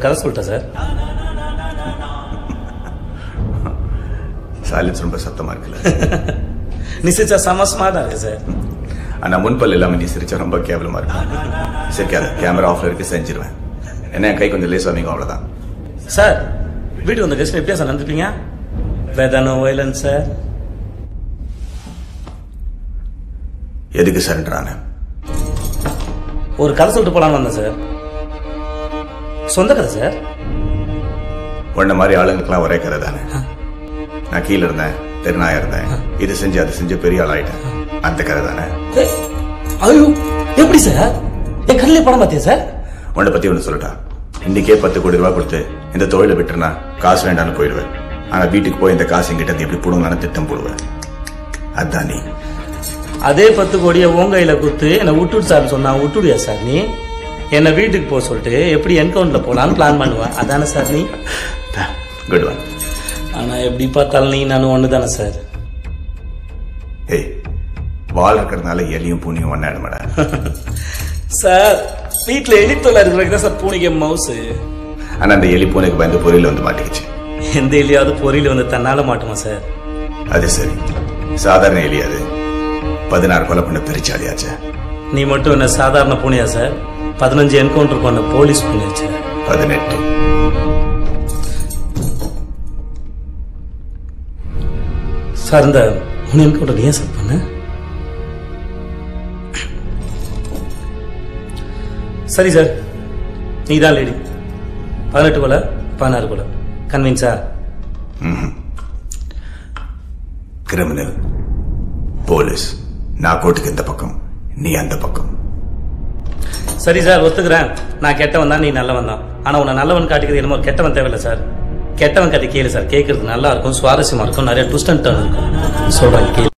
கதை சொல்லிட்டேன் sir silence ரொம்ப சத்தமா இருக்குல்ல நீ சிரிச்சா செம ஸ்மார்ட்டா இருக்கு சார் ஆனா முன்பல் இல்லாம நீ சிரிச்சா ரொம்ப கேவலமா இருக்கும் சிரிக்காத கேமரா ஆஃப்ல இருக்கு செஞ்சிருவேன் என்ன என் கை கொஞ்சம் லேஸ் வாமிங்க அவ்வளவுதான் சார் வீட்டுக்கு வந்த கெஸ்ட் எப்படியா சார் நடந்துப்பீங்க வேதானோ வயலன் சார் எதுக்கு சரண்டரான ஒரு கதை சொல்லிட்டு போலான்னு வந்தேன் சார் சொந்த கதை சார் உன்ன மாதிரி ஆளுங்களுக்குலாம் ஒரே கதை தானே நான் கீழே இருந்தேன் தெருநாயா இருந்தேன் இது செஞ்சு அது செஞ்சு பெரிய ஆள் ஆயிட்டேன் அந்த கதை தானே ஏய், ஐயோ எப்படி சார் என் கண்ணிலே படம் பார்த்தியா சார் உன்னை பத்தி ஒண்ணு சொல்லட்டா இன்னைக்கே பத்து கோடி ரூபாய் கொடுத்து இந்த தொழிலை விட்டுருனா காசு வேண்டாம்னு போயிடுவேன் ஆனா வீட்டுக்கு போய் இந்த காசு என்கிட்ட இருந்து எப்படி போடுங்கன்னு திட்டம் போடுவேன் அதான் நீ அதே பத்து கோடியை உன் கையில கொடுத்து என்னை விட்டுடு சார் சொன்னா விட்டுடுயா சார் நீ என்னை வீட்டுக்கு போக சொல்லிட்டு எப்படி என்கவுண்ட்ல போலான்னு பிளான் பண்ணுவேன் அதானே சார் நீ குட் ஒன் ஆனா எப்படி பார்த்தாலும் நீ நானும் ஒன்று தானே சார் ஏய் வால் இருக்கிறதுனால எலியும் பூனியும் ஒன்னாயிடுமாடா சார் வீட்டில் எலித்தொலை இருக்கிறதுக்கு தான் சார் பூனைக்கு மவுசு ஆனா அந்த எலி பூனைக்கு பயந்து பொரியல வந்து மாட்டிக்கிச்சு எந்த எலியாவது பொறியில வந்து தன்னால மாட்டுமா சார் அது சரி சாதாரண எலி அது பதினாறு கொலை பண்ண பெருச்சாலியாச்சு நீ மட்டும் என்ன சாதாரண பூனையா சார் பதினஞ்சு என்கவுண்டர் பண்ண போலீஸ் பூனையாச்சு பதினெட்டு சார் இந்த மூணு என்கவுண்டர் ஏன் சார் பண்ண சரி சார் நீ தான் லேடி பதினெட்டு கொலை பதினாறு கொலை கன்வின்ஸா கிரிமினல் போலீஸ் நான் கோட்டுக்கு இந்த பக்கம் நீ அந்த பக்கம் சரி சார் ஒத்துக்கிறேன் நான் கெட்டவன் தான் நீ நல்லவன் தான் ஆனா உன்னை நல்லவன் காட்டிக்கிறது என்னமோ கெட்டவன் தேவையில்ல சார் கெட்டவன் கதை கேளு சார் கேட்கறது நல்லா இருக்கும் சுவாரஸ்யமா இருக்கும் நிறைய ட்விஸ்ட் அண்ட் டர்ன் இருக்கும் சொல்றேன் கேளு